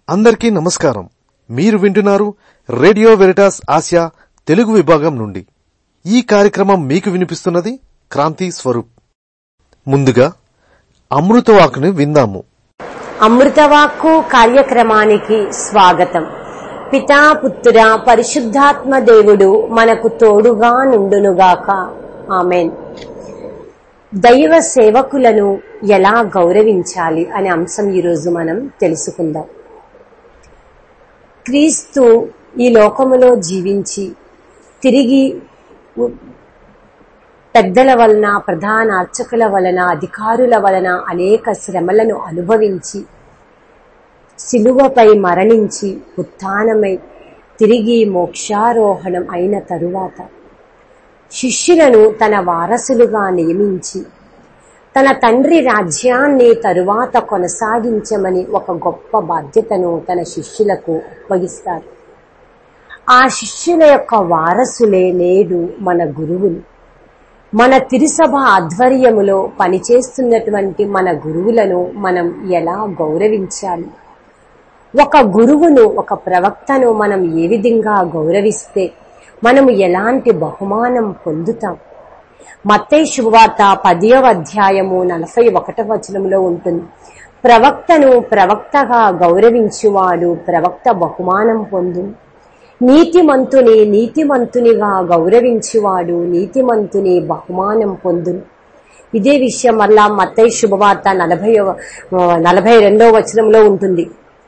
అందరికీ నమస్కారం మీరు వింటున్నారు రేడియో వెరిటాస్ ఆసియా తెలుగు విభాగం నుండి ఈ కార్యక్రమం మీకు వినిపిస్తున్నది క్రాంతి స్వరూప్ ముందుగా అమృతవాకుని విందాము అమృతవాక్కు కార్యక్రమానికి స్వాగతం పితా పుత్ర పరిశుద్ధాత్మ దేవుడు మనకు తోడుగా నుండునుగాక ఆమెన్ దైవ సేవకులను ఎలా గౌరవించాలి అనే అంశం ఈరోజు మనం తెలుసుకుందాం క్రీస్తు ఈ లోకములో జీవించి తిరిగి పెద్దల వలన ప్రధాన అర్చకుల వలన అధికారుల వలన అనేక శ్రమలను అనుభవించి శిలువపై మరణించి ఉత్థానమై తిరిగి మోక్షారోహణం అయిన తరువాత శిష్యులను తన వారసులుగా నియమించి తన తండ్రి రాజ్యాన్ని తరువాత కొనసాగించమని ఒక గొప్ప బాధ్యతను తన శిష్యులకు అప్పగిస్తారు ఆ శిష్యుల యొక్క వారసులే నేడు మన గురువులు మన తిరుసభ ఆధ్వర్యములో పనిచేస్తున్నటువంటి మన గురువులను మనం ఎలా గౌరవించాలి ఒక గురువును ఒక ప్రవక్తను మనం ఏ విధంగా గౌరవిస్తే మనము ఎలాంటి బహుమానం పొందుతాం మత్తయి శుభవార్త పదియవ అధ్యాయము నలభై ఒకటవ వచనంలో ఉంటుంది ప్రవక్తను ప్రవక్తగా గౌరవించువాడు ప్రవక్త బహుమానం పొందు నీతిమంతుని నీతిమంతునిగా గౌరవించువాడు నీతిమంతుని బహుమానం పొందును ఇదే విషయం మళ్ళా మత్తయి శుభవార్త నలభై నలభై రెండవ వచనంలో ఉంటుంది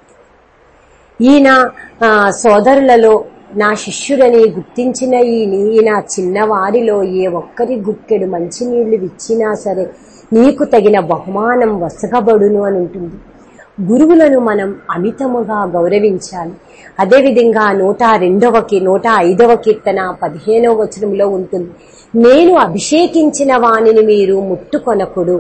ఈయన ఆ, సోదరులలో నా శిష్యుడని గుర్తించిన ఈ ఈయన చిన్నవారిలో ఏ ఒక్కరి గుక్కెడు మంచినీళ్లు ఇచ్చినా సరే నీకు తగిన బహుమానం వసగబడును అని ఉంటుంది గురువులను మనం అమితముగా గౌరవించాలి అదేవిధంగా నూట రెండవ కీ నూట ఐదవ కీర్తన పదిహేనవ వచనంలో ఉంటుంది నేను అభిషేకించిన వానిని మీరు ముట్టుకొనకుడు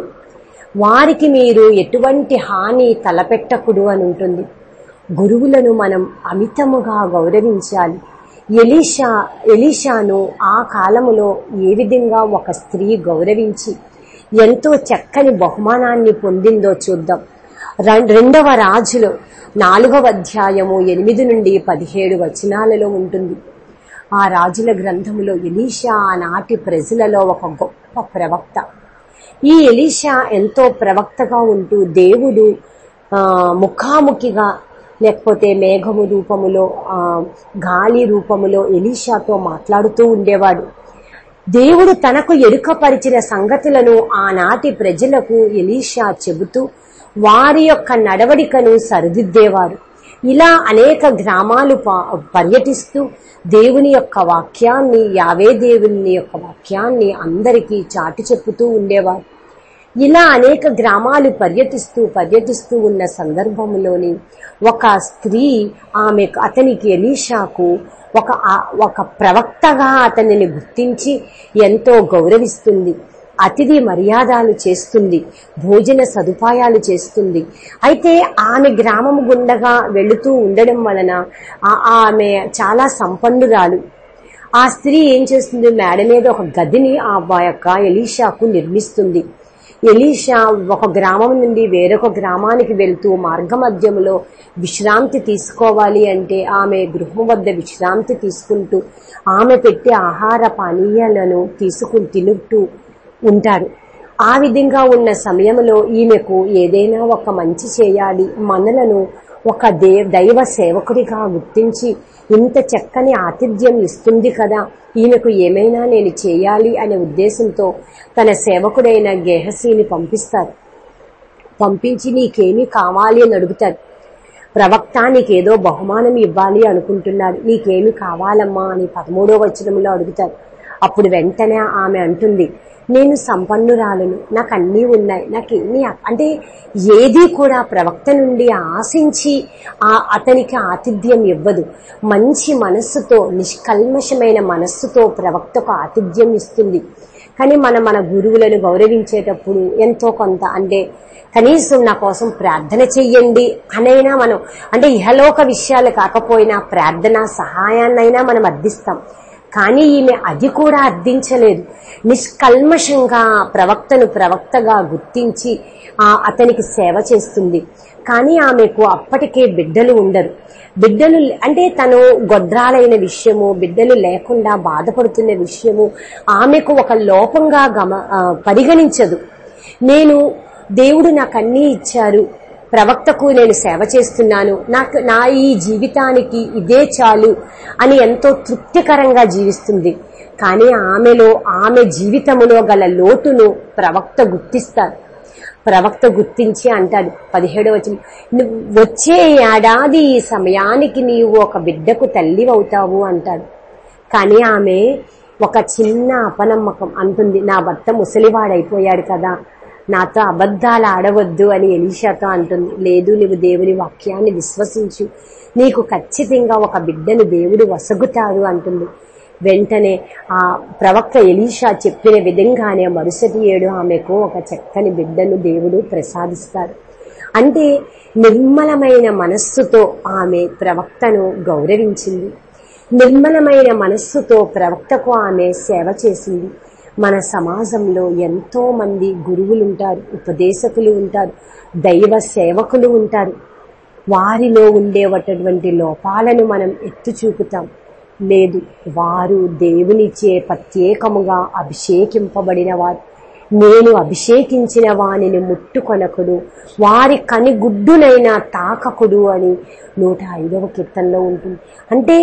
వారికి మీరు ఎటువంటి హాని తలపెట్టకుడు అని ఉంటుంది గురువులను మనం అమితముగా గౌరవించాలి ఎలీషా ఎలీషాను ఆ కాలములో ఏ విధంగా ఒక స్త్రీ గౌరవించి ఎంతో చక్కని బహుమానాన్ని పొందిందో చూద్దాం ర- రెండవ రాజులో నాలుగవ అధ్యాయము ఎనిమిది నుండి పదిహేడు వచనాలలో ఉంటుంది ఆ రాజుల గ్రంథములో ఎలీషా ఆనాటి ప్రజలలో ఒక గొప్ప ప్రవక్త ఈ ఎలీషా ఎంతో ప్రవక్తగా ఉంటూ దేవుడు ఆ, ముఖాముఖిగా లేకపోతే మేఘము రూపములో ఆ, గాలి రూపములో ఎలీషాతో మాట్లాడుతూ ఉండేవాడు దేవుడు తనకు ఎరుకపరిచిన సంగతులను ఆనాటి ప్రజలకు ఎలీషా చెబుతూ వారి యొక్క నడవడికను సరిదిద్దేవారు ఇలా అనేక గ్రామాలు ప- పర్యటిస్తూ దేవుని యొక్క వాక్యాన్ని యావే దేవుని యొక్క వాక్యాన్ని అందరికీ చాటి చెప్పుతూ ఉండేవారు ఇలా అనేక గ్రామాలు పర్యటిస్తూ పర్యటిస్తూ ఉన్న సందర్భంలోని ఒక స్త్రీ ఆమె అతనికి ఎలీషాకు ఒక ఆ- ఒక ప్రవక్తగా అతనిని గుర్తించి ఎంతో గౌరవిస్తుంది అతిథి మర్యాదలు చేస్తుంది భోజన సదుపాయాలు చేస్తుంది అయితే ఆమె గ్రామం గుండగా వెళుతూ ఉండడం వలన ఆ- ఆమె చాలా సంపన్నురాలు ఆ స్త్రీ ఏం చేస్తుంది మేడ మీద ఒక గదిని ఆ యొక్క ఎలీషాకు నిర్మిస్తుంది ఎలీషా ఒక గ్రామం నుండి వేరొక గ్రామానికి వెళ్తూ మార్గమధ్యములో విశ్రాంతి తీసుకోవాలి అంటే ఆమె గృహం వద్ద విశ్రాంతి తీసుకుంటూ ఆమె పెట్టే ఆహార పానీయాలను తీసుకుని తినుతూ ఉంటారు ఆ విధంగా ఉన్న సమయంలో ఈమెకు ఏదైనా ఒక మంచి చేయాలి మనలను ఒక దే దైవ సేవకుడిగా గుర్తించి ఇంత చక్కని ఆతిథ్యం ఇస్తుంది కదా ఈమెకు ఏమైనా నేను చేయాలి అనే ఉద్దేశంతో తన సేవకుడైన గేహసీని పంపిస్తారు పంపించి నీకేమి కావాలి అని అడుగుతారు ప్రవక్త నీకేదో బహుమానం ఇవ్వాలి అనుకుంటున్నాడు నీకేమి కావాలమ్మా అని పదమూడో వచనంలో అడుగుతారు అప్పుడు వెంటనే ఆమె అంటుంది నేను సంపన్నురాలను నాకు అన్నీ ఉన్నాయి నాకేమీ అ- అంటే ఏది కూడా ప్రవక్త నుండి ఆశించి ఆ అతనికి ఆతిథ్యం ఇవ్వదు మంచి మనస్సుతో నిష్కల్మషమైన మనస్సుతో ప్రవక్తకు ఆతిథ్యం ఇస్తుంది కానీ మనం మన గురువులను గౌరవించేటప్పుడు ఎంతో కొంత అంటే కనీసం నా కోసం ప్రార్థన చెయ్యండి అనైనా మనం అంటే ఇహలోక విషయాలు కాకపోయినా ప్రార్థన సహాయాన్నైనా మనం అర్థిస్తాం కానీ ఈమె అది కూడా అర్థించలేదు నిష్కల్మషంగా ప్రవక్తను ప్రవక్తగా గుర్తించి ఆ అతనికి సేవ చేస్తుంది కానీ ఆమెకు అప్పటికే బిడ్డలు ఉండరు బిడ్డలు అంటే తను గొడ్రాలైన విషయము బిడ్డలు లేకుండా బాధపడుతున్న విషయము ఆమెకు ఒక లోపంగా గమ ఆ, పరిగణించదు నేను దేవుడు నాకు అన్నీ ఇచ్చారు ప్రవక్తకు నేను సేవ చేస్తున్నాను నాకు నా ఈ జీవితానికి ఇదే చాలు అని ఎంతో తృప్తికరంగా జీవిస్తుంది కానీ ఆమెలో ఆమె జీవితములో గల లోటును ప్రవక్త గుర్తిస్తారు ప్రవక్త గుర్తించి అంటాడు పదిహేడవ వచనం "నువ్వు వచ్చే ఏడాది ఈ సమయానికి నీవు ఒక బిడ్డకు తల్లి అవుతావు అంటాడు కానీ ఆమె ఒక చిన్న అపనమ్మకం అంటుంది నా భర్త ముసలివాడైపోయాడు కదా నాతో అబద్ధాలు ఆడవద్దు అని ఎలీషాతో అంటుంది లేదు నువ్వు దేవుని వాక్యాన్ని విశ్వసించు నీకు ఖచ్చితంగా ఒక బిడ్డను దేవుడు వసగుతాడు అంటుంది వెంటనే ఆ ప్రవక్త ఎలీషా చెప్పిన విధంగానే మరుసటి ఏడు ఆమెకు ఒక చక్కని బిడ్డను దేవుడు ప్రసాదిస్తాడు అంటే నిర్మలమైన మనస్సుతో ఆమె ప్రవక్తను గౌరవించింది నిర్మలమైన మనస్సుతో ప్రవక్తకు ఆమె సేవ చేసింది మన సమాజంలో ఎంతో మంది గురువులు ఉంటారు ఉపదేశకులు ఉంటారు దైవ సేవకులు ఉంటారు వారిలో ఉండేటటువంటి లోపాలను మనం ఎత్తు చూపుతాం లేదు వారు దేవునిచే ప్రత్యేకముగా అభిషేకింపబడిన వారు నేను అభిషేకించిన వానిని ముట్టుకొనకుడు వారి కనిగుడ్డునైనా తాకకుడు అని నూట ఐదవ కీర్తనలో ఉంటుంది అంటే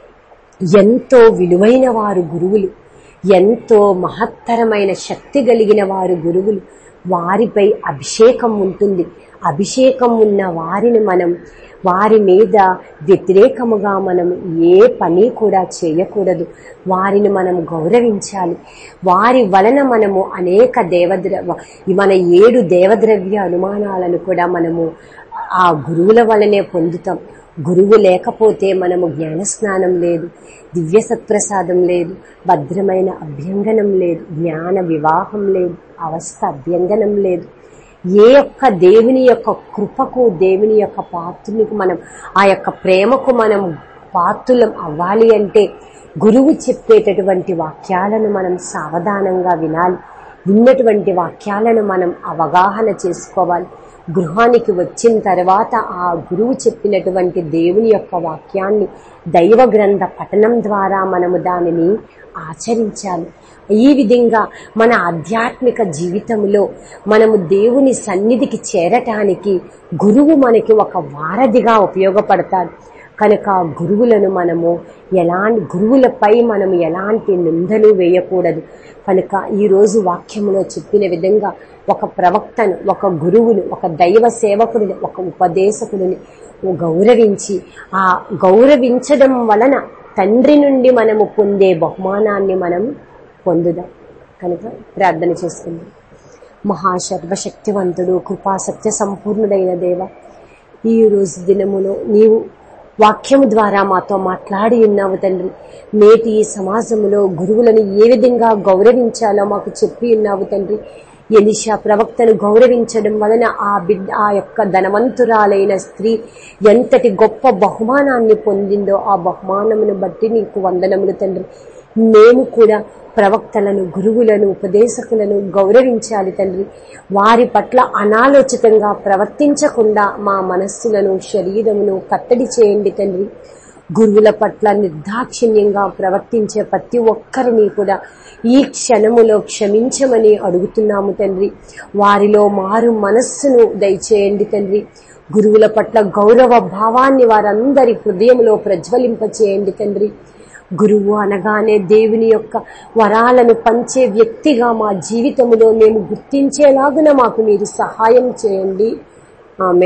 ఎంతో విలువైన వారు గురువులు ఎంతో మహత్తరమైన శక్తి కలిగిన వారు గురువులు వారిపై అభిషేకం ఉంటుంది అభిషేకం ఉన్న వారిని మనం వారి మీద వ్యతిరేకముగా మనం ఏ పని కూడా చేయకూడదు వారిని మనం గౌరవించాలి వారి వలన మనము అనేక దేవద్రవ మన ఏడు దేవద్రవ్య అనుమానాలను కూడా మనము ఆ గురువుల వలనే పొందుతాం గురువు లేకపోతే మనము జ్ఞానస్నానం లేదు దివ్య సత్ప్రసాదం లేదు భద్రమైన అభ్యంగనం లేదు జ్ఞాన వివాహం లేదు అవస్థ అభ్యంగనం లేదు ఏ యొక్క దేవుని యొక్క కృపకు దేవుని యొక్క పాత్రునికి మనం ఆ యొక్క ప్రేమకు మనం పాత్రులం అవ్వాలి అంటే గురువు చెప్పేటటువంటి వాక్యాలను మనం సావధానంగా వినాలి విన్నటువంటి వాక్యాలను మనం అవగాహన చేసుకోవాలి గృహానికి వచ్చిన తర్వాత ఆ గురువు చెప్పినటువంటి దేవుని యొక్క వాక్యాన్ని దైవ గ్రంథ పఠనం ద్వారా మనము దానిని ఆచరించాలి ఈ విధంగా మన ఆధ్యాత్మిక జీవితంలో మనము దేవుని సన్నిధికి చేరటానికి గురువు మనకి ఒక వారధిగా ఉపయోగపడతాడు కనుక గురువులను మనము ఎలాంటి గురువులపై మనము ఎలాంటి నిందలు వేయకూడదు కనుక ఈరోజు వాక్యములో చెప్పిన విధంగా ఒక ప్రవక్తను ఒక గురువును ఒక దైవ సేవకుడిని ఒక ఉపదేశకుడిని గౌరవించి ఆ గౌరవించడం వలన తండ్రి నుండి మనము పొందే బహుమానాన్ని మనం పొందుదాం కనుక ప్రార్థన చేసుకుందాం మహాసర్వశక్తివంతుడు కృపా సత్య సంపూర్ణుడైన దేవ ఈ రోజు దినములో నీవు వాక్యము ద్వారా మాతో మాట్లాడి ఉన్నావు తండ్రి నేటి ఈ సమాజంలో గురువులను ఏ విధంగా గౌరవించాలో మాకు చెప్పి ఉన్నావు తండ్రి ఎలిషా ప్రవక్తను గౌరవించడం వలన ఆ బిడ్డ ఆ యొక్క ధనవంతురాలైన స్త్రీ ఎంతటి గొప్ప బహుమానాన్ని పొందిందో ఆ బహుమానమును బట్టి నీకు వందనములు తండ్రి మేము కూడా ప్రవక్తలను గురువులను ఉపదేశకులను గౌరవించాలి తండ్రి వారి పట్ల అనాలోచితంగా ప్రవర్తించకుండా మా మనస్సులను శరీరమును కట్టడి చేయండి తండ్రి గురువుల పట్ల నిర్దాక్షిణ్యంగా ప్రవర్తించే ప్రతి ఒక్కరిని కూడా ఈ క్షణములో క్షమించమని అడుగుతున్నాము తండ్రి వారిలో మారు మనస్సును దయచేయండి తండ్రి గురువుల పట్ల గౌరవ భావాన్ని వారందరి హృదయంలో ప్రజ్వలింపచేయండి తండ్రి గురువు అనగానే దేవుని యొక్క వరాలను పంచే వ్యక్తిగా మా జీవితములో మేము గుర్తించేలాగున మాకు మీరు సహాయం చేయండి ఆమె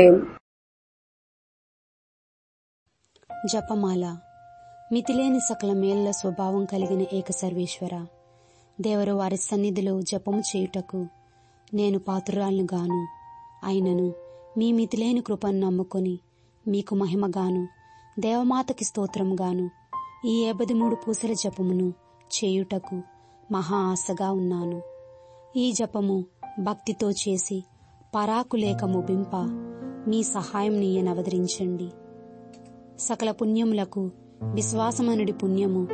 జపమాల మితిలేని సకల మేళ్ల స్వభావం కలిగిన ఏక సర్వేశ్వర దేవరు వారి సన్నిధిలో జపము చేయుటకు నేను పాత్రురాలను గాను అయినను మీ మితిలేని కృపను నమ్ముకొని మీకు మహిమగాను దేవమాతకి స్తోత్రముగాను ఈ ఏబది మూడు పూసల జపమును చేయుటకు మహా ఆశగా ఉన్నాను ఈ జపము భక్తితో చేసి పరాకులేక ముగింప మీ సహాయం నీయనవదరించండి సకల పుణ్యములకు విశ్వాసమనుడి పుణ్యము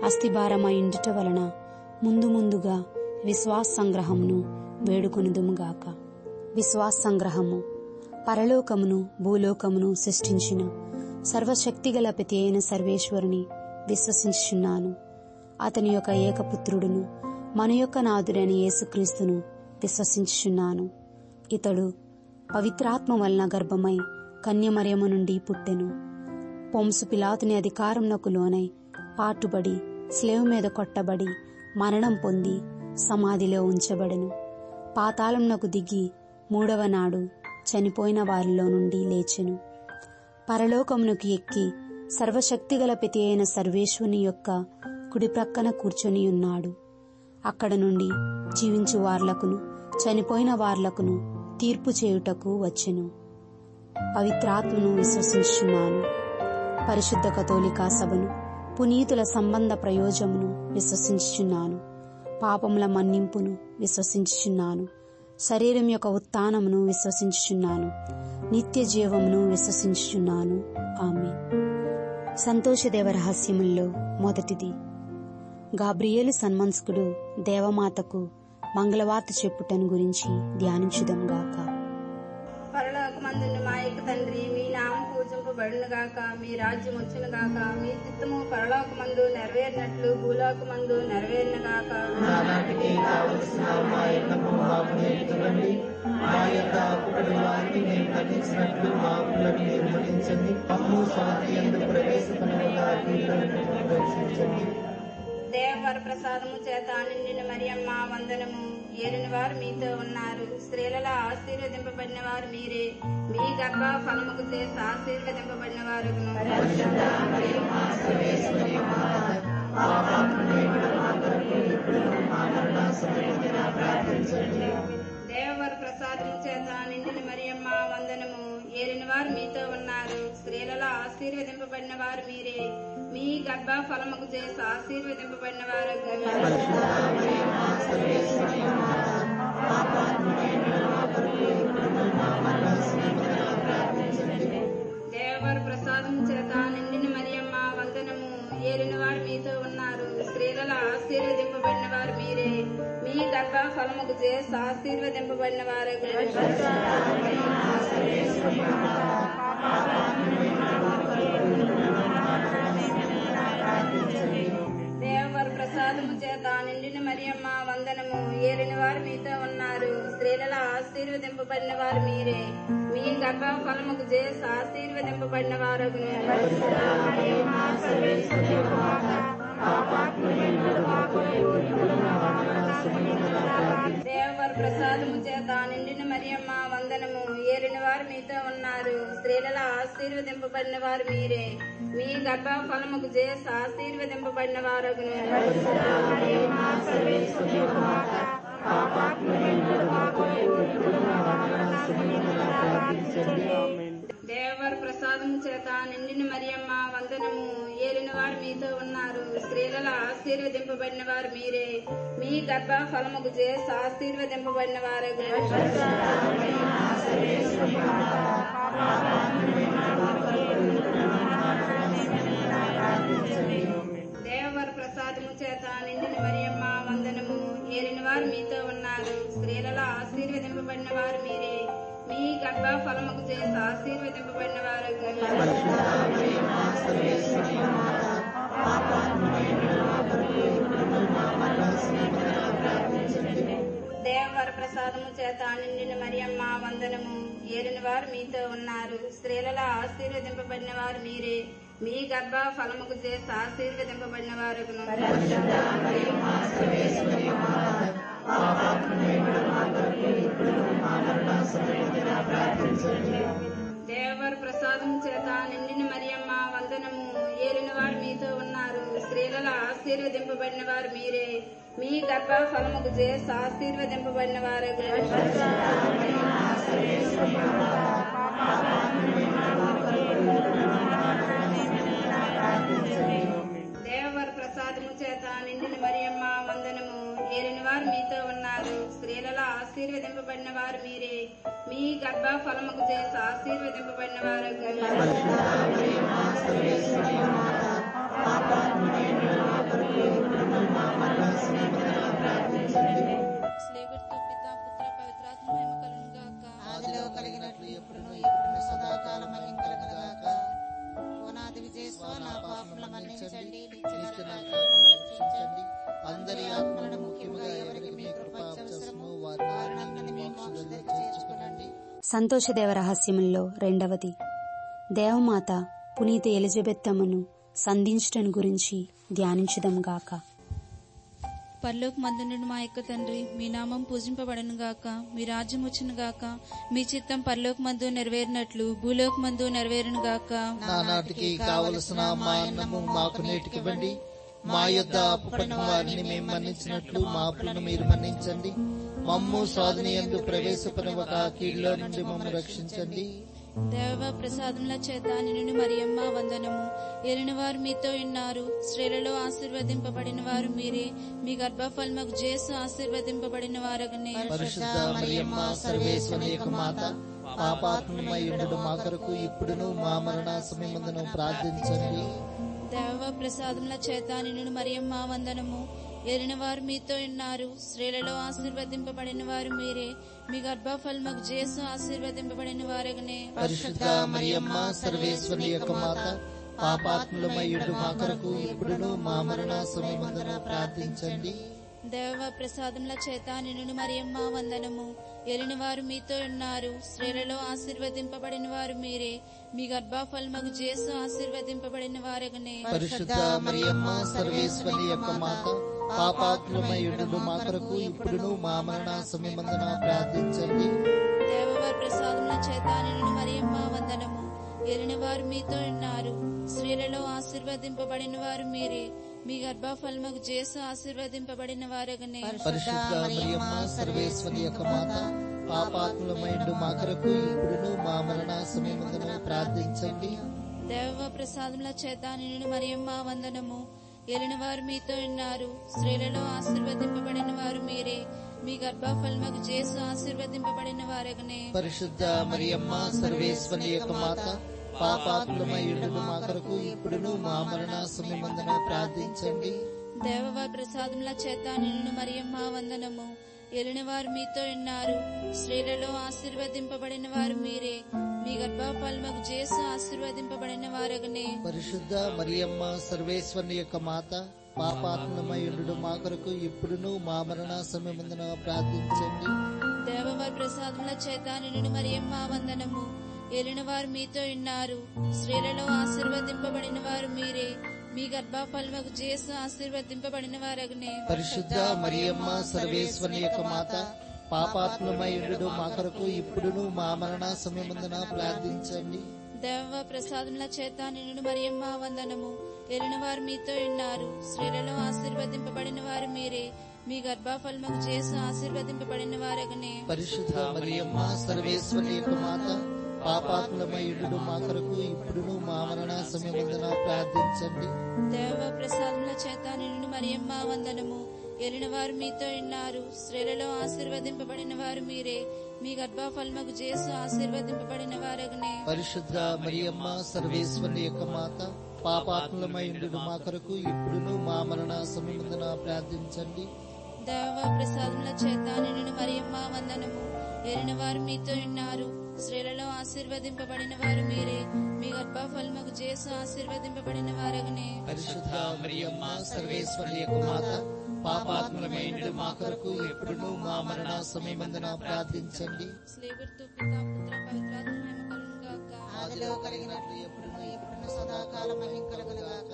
అస్థిభారమైండుట వలన ముందు ముందుగా విశ్వాస సంగ్రహమును వేడుకొనుదుముగాక విశ్వాస సంగ్రహము పరలోకమును భూలోకమును సృష్టించిన సర్వశక్తిగల ప్రతి అయిన సర్వేశ్వరుని విశ్వసించుచున్నాను అతని యొక్క ఏకపుత్రుడును మన యొక్క నాథుడైన యేసుక్రీస్తును విశ్వసించుచున్నాను ఇతడు పవిత్రాత్మ వలన గర్భమై కన్యమర్యము నుండి పుట్టెను పొంసు పిలాతుని అధికారంనకు లోనై పాటుబడి స్లేవ్ మీద కొట్టబడి మరణం పొంది సమాధిలో ఉంచబడెను పాతాళంనకు దిగి మూడవ నాడు చనిపోయిన వారిలో నుండి లేచెను పరలోకమునకు ఎక్కి సర్వశక్తిగల ప్రతి అయిన సర్వేశ్వని యొక్క కుడి ప్రక్కన కూర్చొని ఉన్నాడు అక్కడ నుండి జీవించు వార్లకును చనిపోయిన వార్లకును తీర్పు చేయుటకు వచ్చెను పవిత్రాత్మను విశ్వసించున్నాను పరిశుద్ధ కథోలికా సభను పునీతుల సంబంధ ప్రయోజమును విశ్వసించుచున్నాను పాపముల మన్నింపును విశ్వసించుచున్నాను శరీరం యొక్క ఉత్థానమును విశ్వసించుచున్నాను నిత్య జీవమును విశ్వసించుచున్నాను ఆమె సంతోషదేవ రహస్యముల్లో మొదటిది గాబ్రియేలు సన్మన్స్కుడు దేవమాతకు మంగళవార్త చెప్పుటను గురించి ధ్యానించుదాం గాక పరలోకమందున్న మా యొక్క తండ్రి మీ నామం పూజింపబడును గాక మీ రాజ్యం వచ్చును గాక మీ చిత్తము పరలోకమందు నెరవేరినట్లు భూలోకమందు నెరవేరిన గాక నానాటికి కావలసిన మా ఎన్నము మాకు నేర్చుకోండి మా యొక్క అప్పుడి వారిని మేము తగ్గించినట్లు మా అప్పులను నిర్మూలించండి అమ్ము శాంతి ఎందుకు ప్రవేశపడగా రక్షించండి దేవవర ప్రసాదము చేత నిండిన మరియమ్మ వందనము ఏలిన వారు మీతో ఉన్నారు స్త్రీలలో ఆశీర్వదింపబడిన వారు మీరే మీ గర్భ ఫలముకు చేసి ఆశీర్వదింపబడిన వారు దేవవర ప్రసాదం చేత నిండిన మరియమ్మ వందనము ఏలిన వారు మీతో ఉన్నారు స్త్రీలలో ఆశీర్వదింపబడిన వారు మీరే మీ గర్భ ఫలముకు చేసి ఆశీర్వదింపబడిన వారు దేవవర ప్రసాదం చేత నిండిన మరియమ్మ వందనము ఏలిన వారు మీతో ఉన్నారు స్త్రీలలో ఆశీర్వదింపబడిన వారు మీరే మీ గర్భ ఫలముకు చేసి ఆశీర్వదింపబడిన వారు దేవవర ప్రసాదము చేత నిండిన మరియమ్మ వందనము ఏలిన వారు మీతో ఉన్నారు స్త్రీలలో ఆశీర్వదింపబడిన వారు మీరే మీ గర్భ ఫలముకు చేసి ఆశీర్వదింపబడిన వారు దేవవర ప్రసాదము చేత నిండిన మరియమ్మ వందనము ఏలిన వారు మీతో ఉన్నారు స్త్రీలలో ఆశీర్వదింపబడిన వారు మీరే మీ గర్భ ఫలముకు చేసి ఆశీర్వదింపబడిన వారు దేవవర ప్రసాదము చేత నిండిన మరియమ్మ వందనము ఏలిన వారు మీతో ఉన్నారు స్త్రీలలో ఆశీర్వదింపబడిన వారు మీరే మీ గర్భ ఫలముకు చేసి ఆశీర్వదింపబడిన వారు దేవవర ప్రసాదము చేత నిండిన మరియమ్మ వందనము ఏలిన వారు మీతో ఉన్నారు స్త్రీలలో ఆశీర్వదింపబడిన వారు మీరే మీ గర్భ ఫలముకు చేసి ఆశీర్వదింపబడిన వారు దేవవర ప్రసాదము చేత నిండిన మరియమ్మ వందనము ఏలిన వారు మీతో ఉన్నారు స్త్రీలలో ఆశీర్వదింపబడిన వారు మీరే మీ గర్భ ఫలముకు చేసి ఆశీర్వదింపబడిన వారు దేవవర ప్రసాదం చేత నిండిన మరియమ్మ వందనము ఏలిన వారు మీతో ఉన్నారు స్త్రీలలో ఆశీర్వదింపబడిన వారు మీరే మీ గర్భ ఫలముకు చేసి ఆశీర్వదింపబడిన వారు దేవవర ప్రసాదము చేత నిండిన మరియమ్మ వందనము ఏలిన వారు మీతో ఉన్నారు స్త్రీలలో ఆశీర్వదింపబడిన వారు మీరే మీ గర్భ ఫలముకు చేసి ఆశీర్వదింపబడిన వారు మన్నించండి నిత్య నామమున రక్షించండి అందరి ఆత్మలను ముఖ్యముగా ఎవరికి మీ కృప అవసరమో వారిని మీ మోక్షంలో చేర్చుకునండి సంతోషదేవ రహస్యముల్లో రెండవది దేవమాత పునీత ఎలిజబెత్తమ్మను సంధించటం గురించి ధ్యానించుదాం గాక పరలోక మందునుడు మా యొక్క తండ్రి మీ నామం పూజింపబడను గాక మీ రాజ్యం వచ్చును గాక మీ చిత్తం పరలోక మందు నెరవేరినట్లు భూలోక మందు నెరవేరును గాక నానాటికి కావలసిన మా అన్నము మాకు నేటికివ్వండి మా యొద్ద అప్పుపడిన వారిని మేము మన్నించినట్లు మా అప్పులను మీరు మన్నించండి మమ్ము సాధన ఎందు ప్రవేశపడవక కీడులో నుండి మమ్మల్ని రక్షించండి దేవ ప్రసాదముల చేత నిన్ను మరియమ్మ వందనము ఎరిన వారు మీతో ఉన్నారు స్త్రీలలో ఆశీర్వదింపబడిన వారు మీరే మీ గర్భఫలముకు జేసు ఆశీర్వదింపబడిన వారగనే పరిశుద్ధ మరియమ్మ సర్వేశ్వరి యొక్క మాత పాపాత్మమై ఉండడు మా కొరకు ఇప్పుడును మా మరణ సమయమందును ప్రార్థించండి దేవ ప్రసాదముల చేత నిన్ను మరియమ్మ వందనము ఎరిన వారు మీతో ఉన్నారు స్త్రీలలో ఆశీర్వదింపబడిన వారు మీరే మీ గర్భఫలముకు జేసు ఆశీర్వదింపబడిన వారగనే పరిశుద్ధ మరియమ్మ సర్వేశ్వరి యొక్క మాత పాపాత్ములమై ఉండు మా కొరకు ఇప్పుడును మా మరణ సమయమందున ప్రార్థించండి దేవ ప్రసాదముల చేత నిన్ను మరియమ్మ వందనము ఎలిన వారు మీతో ఉన్నారు స్త్రీలలో ఆశీర్వదింపబడిన వారు మీరే మీ గర్భఫలముకు జేసు ఆశీర్వదింపబడిన వారగనే పరిశుద్ధ మరియమ్మ సర్వేశ్వరి యొక్క మాత పాపాత్ములమై ఉండు మా కొరకు ఇప్పుడును మా మరణ సమయమందున ప్రార్థించండి దేవవారి ప్రసాదముల చేత నిన్ను మరియమ్మ వందనము ఎలిన వారు మీతో ఉన్నారు స్త్రీలలో ఆశీర్వదింపబడిన వారు మీరే మీ గర్భఫలముకు జేసు ఆశీర్వదింపబడిన వారగనే పరిశుద్ధ మరియమ్మ సర్వేశ్వరి యొక్క మాత పాపాత్ములమై ఉండు మా కొరకు ఇప్పుడును మా మరణ సమయమందున ప్రార్థించండి దేవ ప్రసాదముల చేత నిన్ను మరియమ్మ వందనము ఎలిన వారు మీతో ఉన్నారు స్త్రీలలో ఆశీర్వదింపబడిన వారు మీరే మీ గర్భఫలముకు జేసు ఆశీర్వదింపబడిన వారగనే పరిశుద్ధ మరియమ్మ సర్వేశ్వరి యొక్క మాత పాపాత్ములమై ఉండు మా కొరకు ఇప్పుడును మా మరణ సమయమందున ప్రార్థించండి దేవవారి ప్రసాదముల చేత నిన్ను మరియమ్మ వందనము ఎలిన వారు మీతో ఉన్నారు స్త్రీలలో ఆశీర్వదింపబడిన వారు మీరే మీ గర్భఫలముకు జేసు ఆశీర్వదింపబడిన వారగనే పరిశుద్ధ మరియమ్మ సర్వేశ్వరి యొక్క మాత పాపాత్ములమై ఉండు మా కొరకు ఇప్పుడును మా మరణ సమయమందున ప్రార్థించండి దేవవారి ప్రసాదముల చేత నిన్ను మరియమ్మ వందనము ఏలిన వారు మీతో ఉన్నారు స్త్రీలలో ఆశీర్వదింపబడిన వారు మీరే మీ గర్భఫలముకు జేసు ఆశీర్వదింపబడిన వారగనే పరిశుద్ధ మరియమ్మ సర్వేశ్వరి యొక్క మాత పాపాత్ములమై ఉండు మా కొరకు ఇప్పుడును మా మరణ సమయమందున ప్రార్థించండి దేవ ప్రసాదముల చేత నిన్ను మరియమ్మ వందనము ఏలిన వారు మీతో ఉన్నారు స్త్రీలలో ఆశీర్వదింపబడిన వారు మీరే మీ గర్భఫలముకు జేసు ఆశీర్వదింపబడిన వారగనే పరిశుద్ధ మరియమ్మ సర్వేశ్వరి యొక్క మాత పాపాత్ములమై ఉండు మా కొరకు ఇప్పుడును మా మరణ సమయమందున ప్రార్థించండి దేవ ప్రసాదముల చేత నిన్ను మరియమ్మ వందనము ఎలిన వారు మీతో ఉన్నారు స్త్రీలలో ఆశీర్వదింపబడిన వారు మీరే మీ గర్భఫలముకు జేసు ఆశీర్వదింపబడిన వారగనే పరిశుద్ధ మరియమ్మ సర్వేశ్వరి యొక్క మాత పాపాత్ములమై ఉండు మా కొరకు ఇప్పుడును మా మరణ సమయమందున ప్రార్థించండి దేవ ప్రసాదముల చేత నిన్ను మరియమ్మ వందనము ఎలిన వారు మీతో ఉన్నారు స్త్రీలలో ఆశీర్వదింపబడిన వారు మీరే మీ గర్భఫలముకు జేసు ఆశీర్వదింపబడిన వారగనే పరిశుద్ధ మరియమ్మ సర్వేశ్వరి యొక్క మాత పాపాత్ములమై ఉండు మా కొరకు ఇప్పుడును మా మరణ సమయమందున ప్రార్థించండి స్లేవర్తు పిత పుత్ర పవిత్రాత్మ మహిమ కలుగును గాక ఆదిలో కలిగినట్లు ఎప్పుడును ఎప్పుడును సదాకాలం మహిమ కలుగునుగాక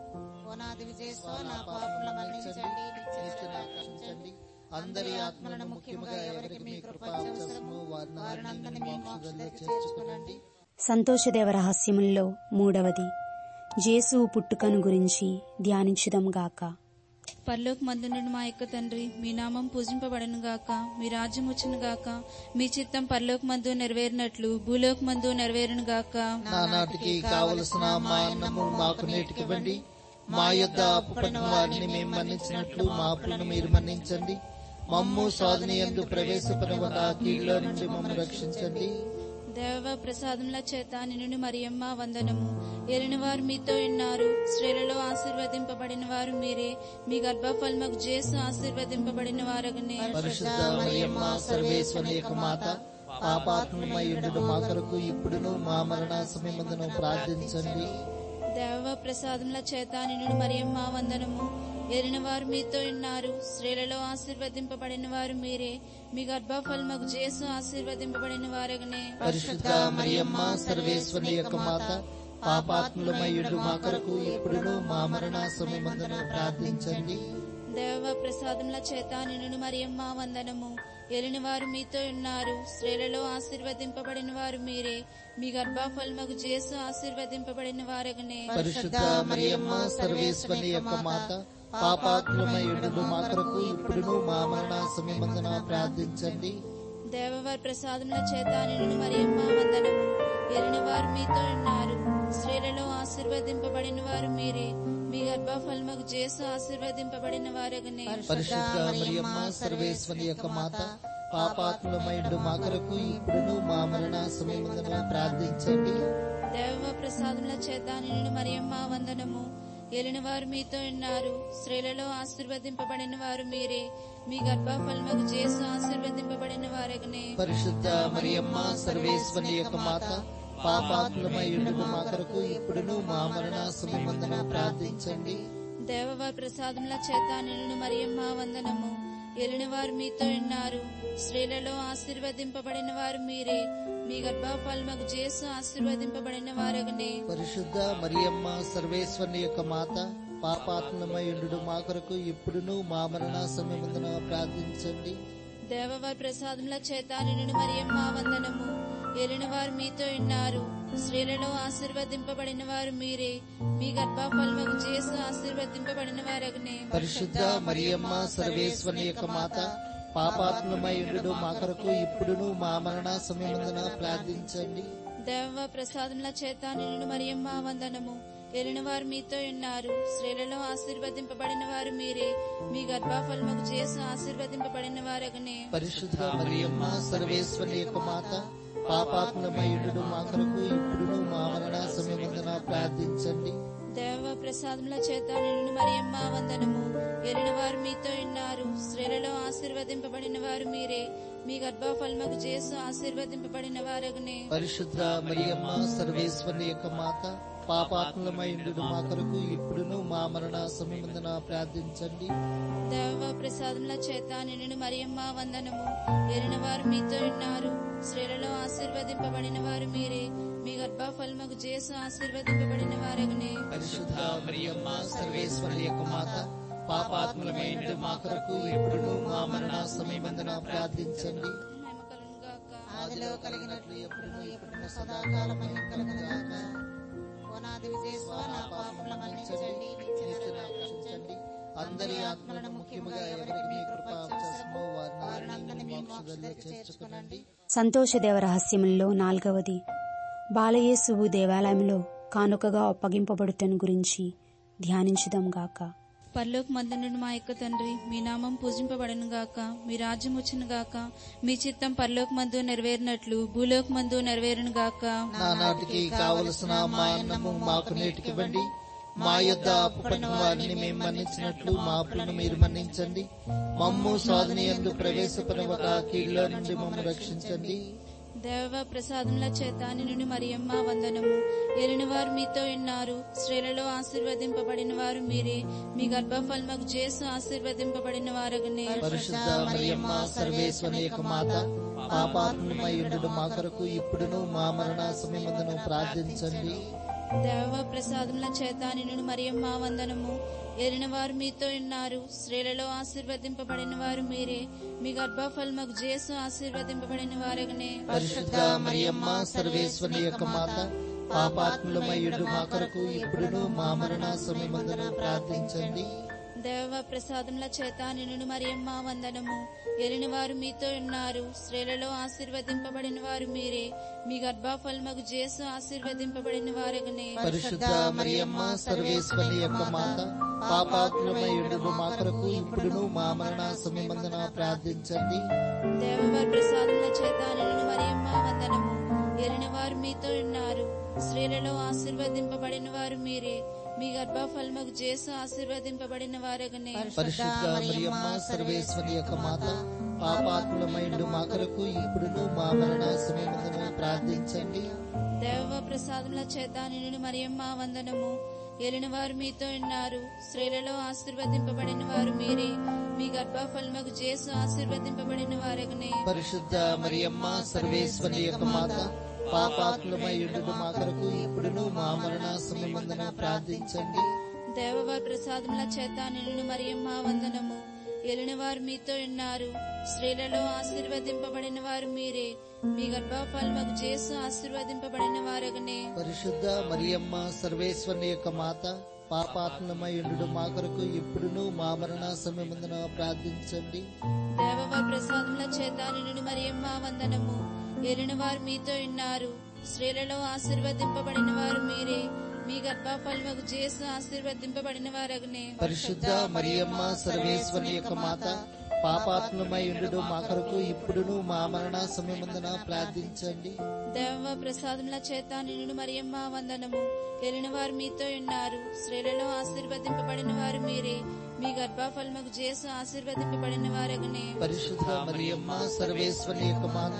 ఓనాది విజయస్వ నా పాపముల మన్నించండి నిత్యం ఆకర్షించండి అందరి ఆత్మలను ముఖ్యముగా ఎవరికి మీ కృప అవసరమో వారిని మీ మోక్షంలో చేర్చుకునండి సంతోషదేవ రహస్యముల్లో మూడవది జేసు పుట్టుకను గురించి ధ్యానించుదాం గాక పరలోక మందునుడు మా యొక్క తండ్రి మీ నామం పూజింపబడను గాక మీ రాజ్యం వచ్చును గాక మీ చిత్తం పరలోక మందు నెరవేరినట్లు భూలోక మందు నెరవేరును గాక నానాటికి కావలసిన మా అన్నము మాకు నేటికివ్వండి మా యొద్ద అప్పుపడిన వారిని మేము మన్నించినట్లు మా అప్పులను మీరు మన్నించండి మమ్ము సాధన ఎందు ప్రవేశపడవక కీళ్ళ నుండి మమ్మల్ని రక్షించండి దేవ ప్రసాదముల చేత నిన్ను మరియమ్మ వందనము ఎరిన వారు మీతో ఉన్నారు స్త్రీలలో ఆశీర్వదింపబడిన వారు మీరే మీ గర్భఫలముకు జేసు ఆశీర్వదింపబడిన వారగనే పరిశుద్ధ మరియమ్మ సర్వేశ్వరి యొక్క మాత పాపాత్మమై ఉండు మా కొరకు ఇప్పుడును మా మరణ సమయమందును ప్రార్థించండి దేవ ప్రసాదముల చేత నిన్ను మరియమ్మ వందనము ఏలిన వారు మీతో ఉన్నారు స్త్రీలలో ఆశీర్వదింపబడిన వారు మీరే మీ గర్భఫలముకు చేసు ఆశీర్వదింపబడిన వారగనే పరిశుద్ధ మరియమ్మ సర్వేశ్వరి యొక్క మాత పాపాత్ములమయ్యుడు మా కొరకు ఇప్పుడును మా మరణ సమయమందున ప్రార్థించండి దేవ ప్రసాదముల చేత నిన్ను మరియమ్మ వందనము ఏలిన వారు మీతో ఉన్నారు స్త్రీలలో ఆశీర్వదింపబడిన వారు మీరే మీ గర్భఫలముకు చేసు ఆశీర్వదింపబడిన వారగనే పరిశుద్ధ మరియమ్మ సర్వేశ్వరి యొక్క మాత పాపాత్ములమయ్యుడు మా కొరకు ఇప్పుడును మా మరణ సమయమందున ప్రార్థించండి దేవవారి ప్రసాదముల చేత నిన్ను మరియమ్మ వందనము ఏలిన వారు మీతో ఉన్నారు స్త్రీలలో ఆశీర్వదింపబడిన వారు మీరే మీ గర్భఫలముకు చేసు ఆశీర్వదింపబడిన వారగనే పరిశుద్ధ మరియమ్మ సర్వేశ్వరి యొక్క మాత పాపాత్ములమైండు మా కొరకు ఇప్పుడును మా మరణ సమయమందున ప్రార్థించండి దేవ ప్రసాదముల చేత నిన్ను మరియమ్మ వందనము ఏలిన వారు మీతో ఉన్నారు స్త్రీలలో ఆశీర్వదింపబడిన వారు మీరే మీ గర్భఫలముకు చేసు ఆశీర్వదింపబడిన వారగనే పరిశుద్ధ మరియమ్మ సర్వేశ్వరి యొక్క మాత పాపాత్ములమైండు మా కొరకు ఇప్పుడును మా మరణ సమయమందున ప్రార్థించండి దేవవారి ప్రసాదముల చేత నిన్ను మరియమ్మ వందనము ఏలిన వారు మీతో ఉన్నారు స్త్రీలలో ఆశీర్వదింపబడిన వారు మీరే మీ గర్భఫలముకు చేసు ఆశీర్వదింపబడిన వారగనే పరిశుద్ధ మరియమ్మ సర్వేశ్వరి యొక్క మాత పాపాత్ములమైండు మా కొరకు ఇప్పుడును మా మరణ సమయమందున ప్రార్థించండి దేవవారి ప్రసాదముల చేత నిన్ను మరియమ్మ వందనము ఏలిన వారు మీతో ఉన్నారు స్త్రీలలో ఆశీర్వదింపబడిన వారు మీరే మీ గర్భఫలముకు చేసు ఆశీర్వదింపబడిన వారగనే పరిశుద్ధ మరియమ్మ సర్వేశ్వరి యొక్క మాత పాపాత్ములమైండు మా కొరకు ఇప్పుడును మా మరణ సమయమందున ప్రార్థించండి దేవ ప్రసాదముల చేత నిన్ను మరియమ్మ వందనము ఏలిన వారు మీతో ఉన్నారు స్త్రీలలో ఆశీర్వదింపబడిన వారు మీరే మీ గర్భఫలముకు చేసు ఆశీర్వదింపబడిన వారగనే పరిశుద్ధ మరియమ్మ సర్వేశ్వరి యొక్క మాత పాపాత్ములమైండు మా కొరకు ఇప్పుడును మా మరణ సమయమందున ప్రార్థించండి దేవ ప్రసాదముల చేత నిన్ను మరియమ్మ వందనము ఏలిన వారు మీతో ఉన్నారు స్త్రీలలో ఆశీర్వదింపబడిన వారు మీరే మీ గర్భఫలముకు చేసు ఆశీర్వదింపబడిన వారగనే పరిశుద్ధ మరియమ్మ సర్వేశ్వరి యొక్క మాత పాపాత్ములమైండు మా కొరకు ఇప్పుడును మా మరణ సమయమందున ప్రార్థించండి దేవ ప్రసాదముల చేత నిన్ను మరియమ్మ వందనము ఏలిన వారు మీతో ఉన్నారు స్త్రీలలో ఆశీర్వదింపబడిన వారు మీరే మీ గర్భఫలముకు చేసు ఆశీర్వదింపబడిన వారగనే పరిశుద్ధ మరియమ్మ సర్వేశ్వరి యొక్క మాత పాపాత్ములమైండు మా కొరకు ఇప్పుడును మా మరణ సమయమందున ప్రార్థించండి మహిమ కలుగును గాక. ఆదిలో కలిగినట్లు ఎప్పుడును ఎప్పుడును సదాకాలం కలుగుగాక ఓనాది విజయస్వ నా పాపముల మన్నించండి నిత్య నరకాగ్ని రక్షించండి అందరి ఆత్మలను ముఖ్యముగా ఎవరికి మీ కృప అవకాశమో వారిని మీ మోక్షంలో చేర్చుకునండి సంతోషదేవ రహస్యముల్లో నాల్గవది బాలయేసువు దేవాలయంలో కానుకగా అప్పగింపబడుటను గురించి ధ్యానించుదాం గాక పరలోక మందునుడు మా యొక్క తండ్రి మీ నామం పూజింపబడను గాక మీ రాజ్యం వచ్చును గాక మీ చిత్తం పరలోక మందు నెరవేరినట్లు భూలోక మందు నెరవేరును గాక నానాటికి కావలసిన మా అన్నము మాకు నేటికివ్వండి మా యొద్ద అప్పుపడిన వారిని మేము మన్నించినట్లు మా అప్పులను మీరు మన్నించండి మమ్ము సాధన ఎందు ప్రవేశపరవక కీళ్ళ నుండి మమ్ము రక్షించండి దేవ ప్రసాదముల చేత నిన్ను మరియమ్మ వందనము ఏలిన వారు మీతో ఉన్నారు స్త్రీలలో ఆశీర్వదింపబడిన వారు మీరే మీ గర్భఫలముకు చేసు ఆశీర్వదింపబడిన వారగనే పరిశుద్ధ మరియమ్మ సర్వేశ్వరి యొక్క మాత పాపాత్మయుడు మా కొరకు ఇప్పుడును మా మరణ సమయమందును ప్రార్థించండి దేవ ప్రసాదముల చేత నిన్ను మరియమ్మ వందనము ఏలిన వారు మీతో ఉన్నారు స్త్రీలలో ఆశీర్వదింపబడిన వారు మీరే మీ గర్భఫలముకు చేసు ఆశీర్వదింపబడిన వారగనే పరిశుద్ధ మరియమ్మ సర్వేశ్వరి యొక్క మాత పాపాత్ములమయ్యుడు మా కొరకు ఇప్పుడును మా మరణ సమయమందును ప్రార్థించండి దేవ ప్రసాదముల చేత నిన్ను మరియమ్మ వందనము ఏలిన వారు మీతో ఉన్నారు స్త్రీలలో ఆశీర్వదింపబడిన వారు మీరే మీ గర్భఫలముకు చేసు ఆశీర్వదింపబడిన వారగనే పరిశుద్ధ మరియమ్మ సర్వేశ్వరి యొక్క మాత పాపాత్ములమయ్యుడు మా కొరకు ఇప్పుడును మా మరణ సమయమందున ప్రార్థించండి దేవవారి ప్రసాదముల చేత నిన్ను మరియమ్మ వందనము ఏలిన వారు మీతో ఉన్నారు స్త్రీలలో ఆశీర్వదింపబడిన వారు మీరే మీ గర్భఫలముకు చేసు ఆశీర్వదింపబడిన వారగనే పరిశుద్ధ మరియమ్మ సర్వేశ్వరి యొక్క మాత పాపాత్ములమైండు మా కొరకు ఇప్పుడును మా మరణ సమయమందున ప్రార్థించండి దేవ ప్రసాదముల చేత నిన్ను మరియమ్మ వందనము ఏలిన వారు మీతో ఉన్నారు స్త్రీలలో ఆశీర్వదింపబడిన వారు మీరే మీ గర్భఫలముకు చేసు ఆశీర్వదింపబడిన వారగనే పరిశుద్ధ మరియమ్మ సర్వేశ్వరి యొక్క మాత పాపాత్మయుడు మా కొరకు ఇప్పుడును మా మరణ సమయమందున ప్రార్థించండి దేవవారి ప్రసాదముల చేత నిన్ను మరియమ్మ వందనము ఏలిన వారు మీతో ఉన్నారు స్త్రీలలో ఆశీర్వదింపబడిన వారు మీరే మీ గర్భఫలముకు చేసు ఆశీర్వదింపబడిన వారగనే పరిశుద్ధ మరియమ్మ సర్వేశ్వరి యొక్క మాత పాపాత్మయుడు మా కొరకు ఇప్పుడును మా మరణ సమయమందున ప్రార్థించండి దేవవారి ప్రసాదముల చేత నిన్ను మరియమ్మ వందనము ఏలిన వారు మీతో ఉన్నారు స్త్రీలలో ఆశీర్వదింపబడిన వారు మీరే మీ గర్భఫలముకు చేసు ఆశీర్వదింపబడిన వారగనే పరిశుద్ధ మరియమ్మ సర్వేశ్వరి యొక్క మాత పాపాత్మయుడు మా కొరకు ఇప్పుడును మా మరణ సమయమందున ప్రార్థించండి దేవ ప్రసాదముల చేత నిన్ను మరియమ్మ వందనము ఏలిన వారు మీతో ఉన్నారు స్త్రీలలో ఆశీర్వదింపబడిన వారు మీరే మీ గర్భఫలముకు చేసు ఆశీర్వదింపబడిన వారగనే పరిశుద్ధ మరియమ్మ సర్వేశ్వరి యొక్క మాత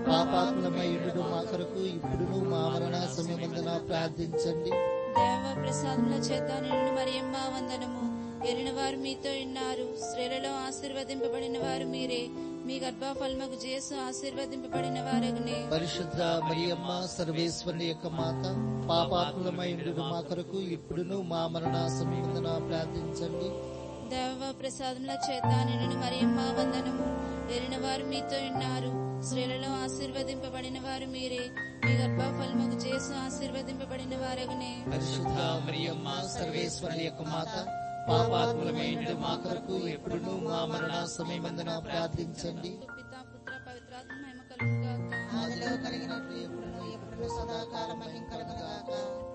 పాపాత్మయుడు మా కొరకు ఇప్పుడును మా మరణ సమయమందున ప్రార్థించండి దేవ ప్రసాదముల చేత నిన్ను మరియమ్మ వందనము ఏలిన వారు మీతో ఉన్నారు స్త్రీలలో ఆశీర్వదింపబడిన వారు మీరే మీ గర్భఫలముకు చేసు ఆశీర్వదింపబడిన వారగనే పరిశుద్ధ మరియమ్మ సర్వేశ్వరి యొక్క మాత పాపాత్మయుడు మా కొరకు ఇప్పుడును మా మరణ సమయమందున ప్రార్థించండి దేవ ప్రసాదముల చేత నిన్ను మరియమ్మ వందనము ఏలిన వారు మీతో ఉన్నారు స్త్రీలలో ఆశీర్వదింపబడిన వారు మీరే మీ గర్భఫలముకు చేసు ఆశీర్వదింపబడిన వారగనే పరిశుద్ధ మరియమ్మ సర్వేశ్వరి యొక్క మాత పాపాత్మలమైన మా కొరకు ఎప్పుడును మా మరణ సమయమందున ప్రార్థించండి పిత పుత్ర పవిత్రాత్మ మహిమ కలుగుగాక ఆదిలో కలిగినట్లు ఎప్పుడును ఎప్పుడును సదాకాలం మహిం కలుగుగాక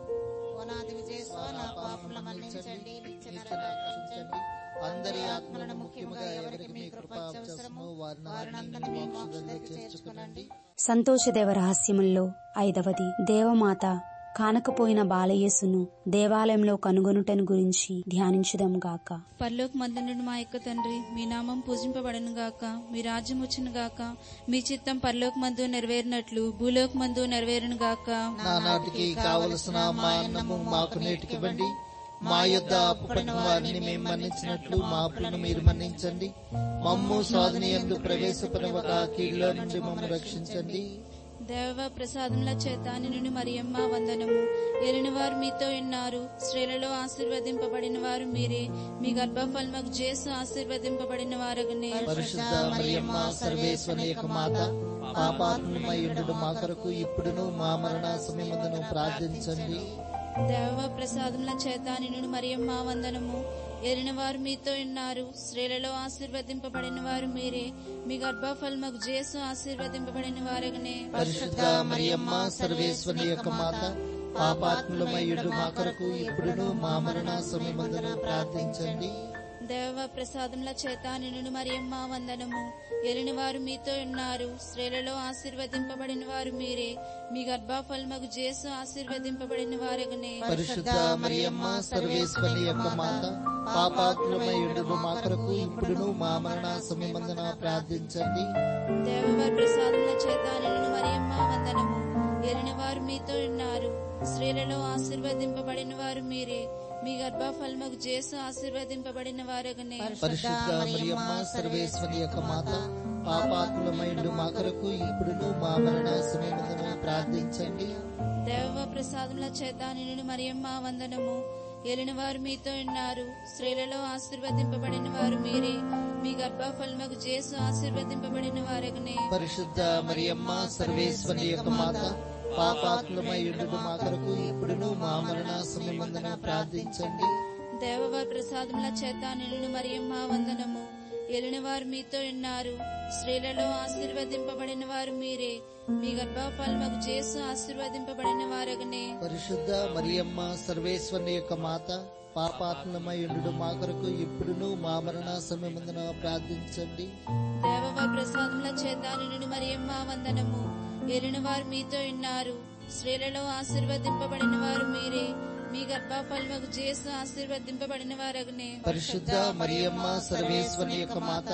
ఓనాది విజయస్వ నా పాపముల మన్నించండి నిత్య నరకాగ్ని రక్షించండి. అందరి ఆత్మలను ముఖ్యముగా ఎవరికి మీ కృప అవసరమో వారిని మీ మోక్షంలో చేర్చుకునండి సంతోషదేవ రహస్యముల్లో ఐదవది దేవమాత కానకపోయిన బాలయేసును దేవాలయంలో కనుగొనుటను గురించి ధ్యానించుదాం గాక పరలోక మందునుడు మా యొక్క తండ్రి మీ నామం పూజింపబడను గాక మీ రాజ్యం వచ్చును గాక మీ చిత్తం పరలోక మందు నెరవేరినట్లు భూలోక మందు నెరవేరును గాక నానాటికి కావలసిన మా అన్నము మాకు నేటికివ్వండి మా యొద్ద అప్పుపడిన వారిని మేము మన్నించినట్లు మా అప్పులను మీరు మన్నించండి మమ్ము సాధన ఎందు ప్రవేశపడవక కీళ్ళలో నుండి మమ్ము రక్షించండి దేవ ప్రసాదముల చేత నిన్ను మరియమ్మ వందనము ఏలిన వారు మీతో ఉన్నారు స్త్రీలలో ఆశీర్వదింపబడిన వారు మీరే మీ గర్భఫలముకు చేసు ఆశీర్వదింపబడిన వారగనే పరిశుద్ధ మరియమ్మ సర్వేశ్వరి యొక్క మాత పాపాత్మయుడు మా కొరకు ఇప్పుడును మా మరణ సమయమందును ప్రార్థించండి దేవ ప్రసాదముల చేత నిన్ను మరియమ్మ వందనము ఏలిన వారు మీతో ఉన్నారు స్త్రీలలో ఆశీర్వదింపబడిన వారు మీరే మీ గర్భఫలముకు చేసు ఆశీర్వదింపబడిన వారగనే పరిశుద్ధ మరియమ్మ సర్వేశ్వరి యొక్క మాత పాపాత్ములమయ్యుడు మా కొరకు ఇప్పుడును మా మరణ సమయమందును ప్రార్థించండి దేవ ప్రసాదముల చేత నిన్ను మరియమ్మ వందనము ఏలిన వారు మీతో ఉన్నారు స్త్రీలలో ఆశీర్వదింపబడిన వారు మీరే మీ గర్భఫలముకు చేసు ఆశీర్వదింపబడిన వారగనే పరిశుద్ధ మరియమ్మ సర్వేశ్వరి యొక్క మాత పాపాత్ములమయ్యుడు మా కొరకు ఇప్పుడును మా మరణ సమయమందున ప్రార్థించండి దేవవారి ప్రసాదముల చేత నిన్ను మరియమ్మ వందనము ఏలిన వారు మీతో ఉన్నారు స్త్రీలలో ఆశీర్వదింపబడిన వారు మీరే మీ గర్భఫలముకు చేసు ఆశీర్వదింపబడిన వారగనే పరిశుద్ధ మరియమ్మ సర్వేశ్వరి యొక్క మాత పాపాత్ములమైండు మా కొరకు ఇప్పుడును మా మరణ సమయమందున ప్రార్థించండి దేవ ప్రసాదముల చేత నిన్ను మరియమ్మ వందనము ఏలిన వారు మీతో ఉన్నారు స్త్రీలలో ఆశీర్వదింపబడిన వారు మీరే మీ గర్భఫలముకు చేసు ఆశీర్వదింపబడిన వారగనే పరిశుద్ధ మరియమ్మ సర్వేశ్వరి యొక్క మాత పాపాత్ములమైండు మా కొరకు ఇప్పుడును మా మరణ సమయమందున ప్రార్థించండి దేవవారి ప్రసాదముల చేత నిన్ను మరియమ్మ వందనము ఏలిన వారు మీతో ఉన్నారు స్త్రీలలో ఆశీర్వదింపబడిన వారు మీరే మీ గర్భఫలముకు చేసు ఆశీర్వదింపబడిన వారగనే పరిశుద్ధ మరియమ్మ సర్వేశ్వరి యొక్క మాత పాపాత్మయుడు మా కొరకు ఇప్పుడును మా మరణ సమయమందున ప్రార్థించండి దేవవారి ప్రసాదముల చేత నిన్ను మరియమ్మ వందనము ఏలిన వారు మీతో ఉన్నారు స్త్రీలలో ఆశీర్వదింపబడిన వారు మీరే మీ గర్భఫలముకు చేసు ఆశీర్వదింపబడిన వారగనే పరిశుద్ధ మరియమ్మ సర్వేశ్వరి యొక్క మాత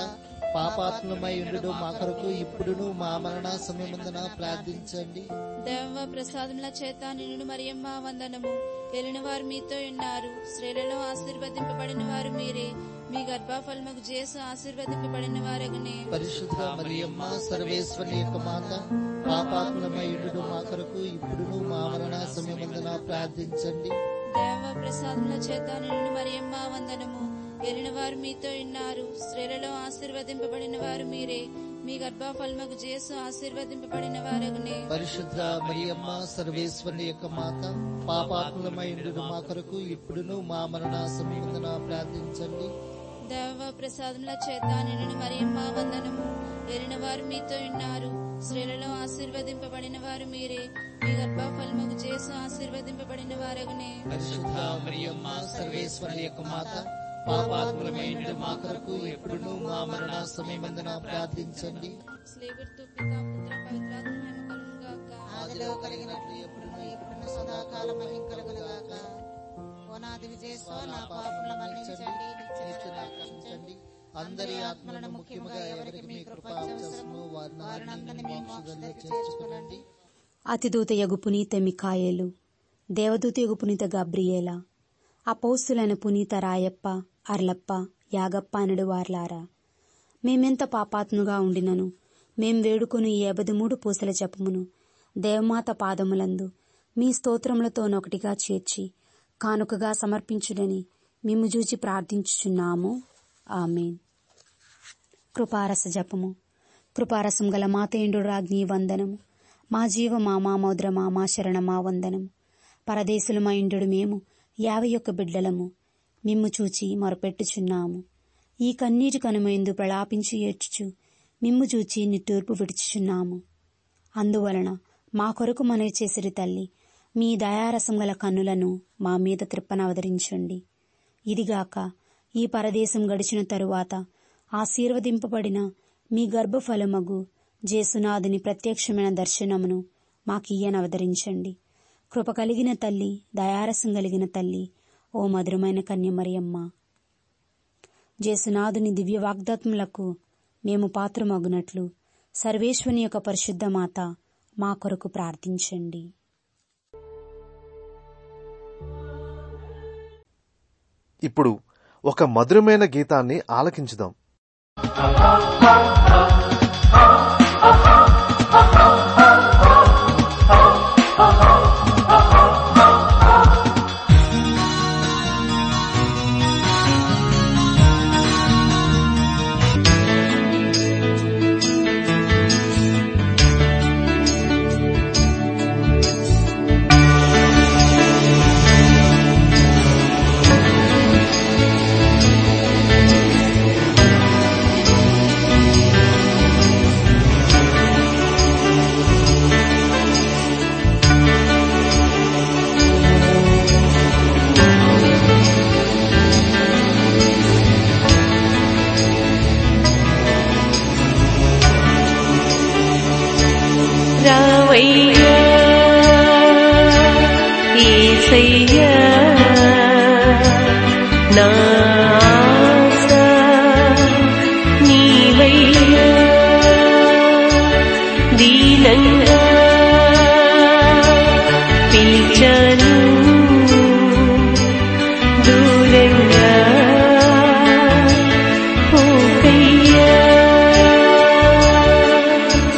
పాపాత్మమై ఉండు మా కొరకు ఇప్పుడును మా మరణ సమయమందున ప్రార్థించండి దేవ ప్రసాదముల చేత నిన్ను మరియమ్మ వందనము వెళ్ళిన వారు మీతో ఉన్నారు స్త్రీలలో ఆశీర్వదింపబడిన వారు మీరే మీ గర్భఫలముకు చేసు ఆశీర్వదింపబడిన వారగనే పరిశుద్ధ మరియమ్మ సర్వేశ్వరి యొక్క మాత పాపాత్మమై ఉండు మా కొరకు ఇప్పుడును మా మరణ సమయమందున ప్రార్థించండి దేవ ప్రసాదముల చేత నిన్ను మరియమ్మ వందనము వెళ్ళిన వారు మీతో ఉన్నారు స్త్రీలలో ఆశీర్వదింపబడిన వారు మీరే మీ గర్భఫలముకు చేసు ఆశీర్వదింపబడిన వారగనే పరిశుద్ధ మరియమ్మ సర్వేశ్వరుని యొక్క మాత పాపాత్మలమై ఉండు మా కొరకు ఇప్పుడును మా మరణ సమయమందున ప్రార్థించండి దేవ ప్రసాదముల చేత నిన్ను మరియమ్మ వందనము వెళ్ళిన వారు మీతో ఉన్నారు స్త్రీలలో ఆశీర్వదింపబడిన వారు మీరే మీ గర్భఫలముకు చేసు ఆశీర్వదింపబడిన వారగనే పరిశుద్ధ మరియమ్మ సర్వేశ్వరుని యొక్క మాత పాపాత్మలమై ఉండు మా కొరకు ఇప్పుడును మా మరణ సమయమందున ప్రార్థించండి స్లేగుర్తు పిత పుత్ర పవిత్రాత్మ మహిమ కలుగును గాక ఆదిలో కలిగినట్లు ఎప్పుడును ఎప్పుడును సదాకాలం మహిం కలుగునుగాక ఓనాది విజయస్వ నా పాపముల మన్నించండి నిత్య రక్షించండి అందరి ఆత్మలను ముఖ్యముగా ఎవరికి మీ కృప అవసరమో వారిని మీ మోక్షంలో చేర్చుకునండి అతిదూత యగు పునీత మికాయేలు దేవదూత యగు పునీత గబ్రియేల అపౌస్తులైన పునీత రాయప్ప అర్లప్ప యాగప్ప అనడు వార్లారా మేమెంత పాపాత్ముగా ఉండినను మేం వేడుకొని ఈ మూడు పూసల జపమును దేవమాత పాదములందు మీ స్తోత్రములతోనొకటిగా చేర్చి కానుకగా సమర్పించుడని మేము చూచి ప్రార్థించుచున్నాము ఆమెన్ కృపారస జపము కృపారసం గల మాతేండు రాజ్ఞి వందనము మా జీవ మా మా మౌద్రమా మా శరణమా వందనము పరదేశులమా ఇండు మేము యాభై ఒక్క బిడ్డలము మిమ్ము చూచి మొరపెట్టుచున్నాము ఈ కన్నీటి కనుమైందు ప్రలాపించి ఏడ్చుచు మిమ్ము చూచి నిట్టూర్పు విడుచుచున్నాము అందువలన మా కొరకు మనవి చేసిరి తల్లి మీ దయారసం గల కన్నులను మా మీద త్రిప్పనవతరించండి ఇదిగాక ఈ పరదేశం గడిచిన తరువాత ఆశీర్వదింపబడిన మీ గర్భఫలమగు జేసునాథుని ప్రత్యక్షమైన దర్శనమును మాకియ్యనవతరించండి కృప కలిగిన తల్లి దయారసం కలిగిన తల్లి ఓ మధురమైన కన్యమరియమ్మ జేసునాథుని దివ్య వాగ్దాత్ములకు మేము పాత్రమగునట్లు సర్వేశ్వని యొక్క పరిశుద్ధ మాత మా కొరకు ప్రార్థించండి ఇప్పుడు ఒక మధురమైన గీతాన్ని ఆలకించుదాం రావయ్యా ఏసయ్యా నా ఆశ నీవయ్యా దీనంగా పిలిచాను దూరంగా పోకయ్యా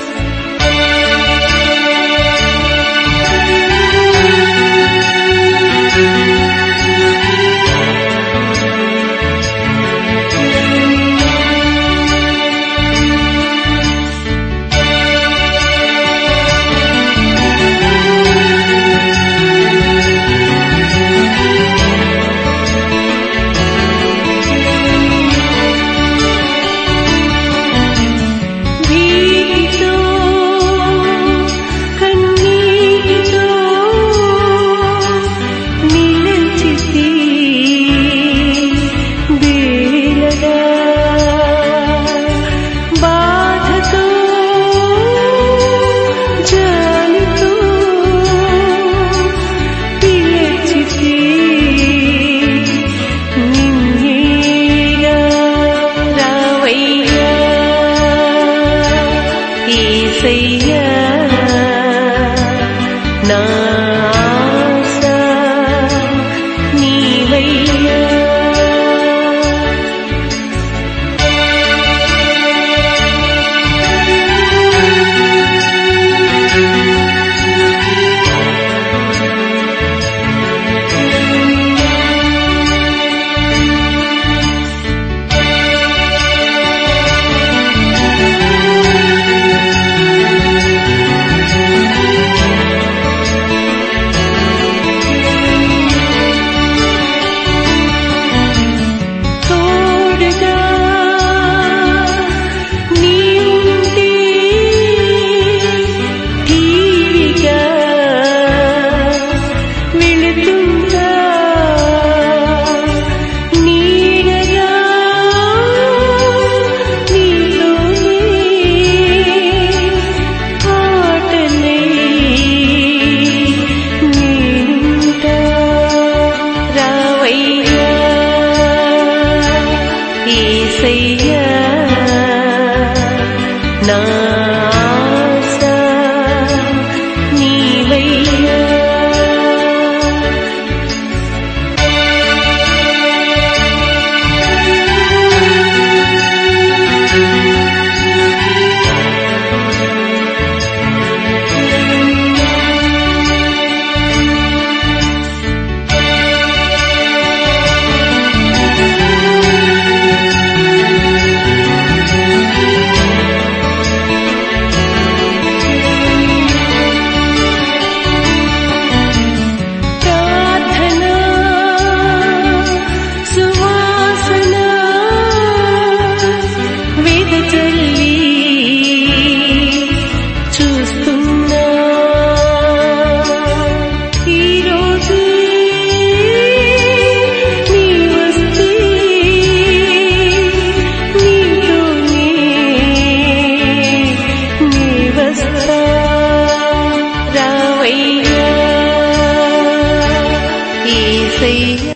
ఏసయ్యా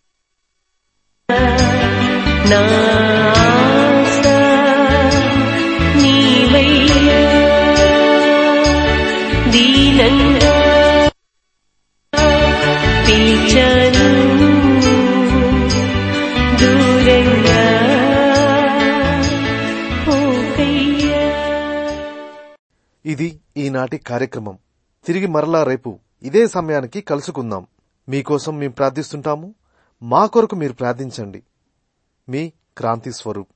నా ఆశ నీవయ్యా దీనంగా పిలిచాను దూరంగా పోకయ్యా ఇది ఈనాటి కార్యక్రమం తిరిగి మరలా రేపు ఇదే సమయానికి కలుసుకుందాం మీకోసం మేము ప్రార్థిస్తుంటాము మా కొరకు మీరు ప్రార్థించండి మీ క్రాంతి స్వరూప్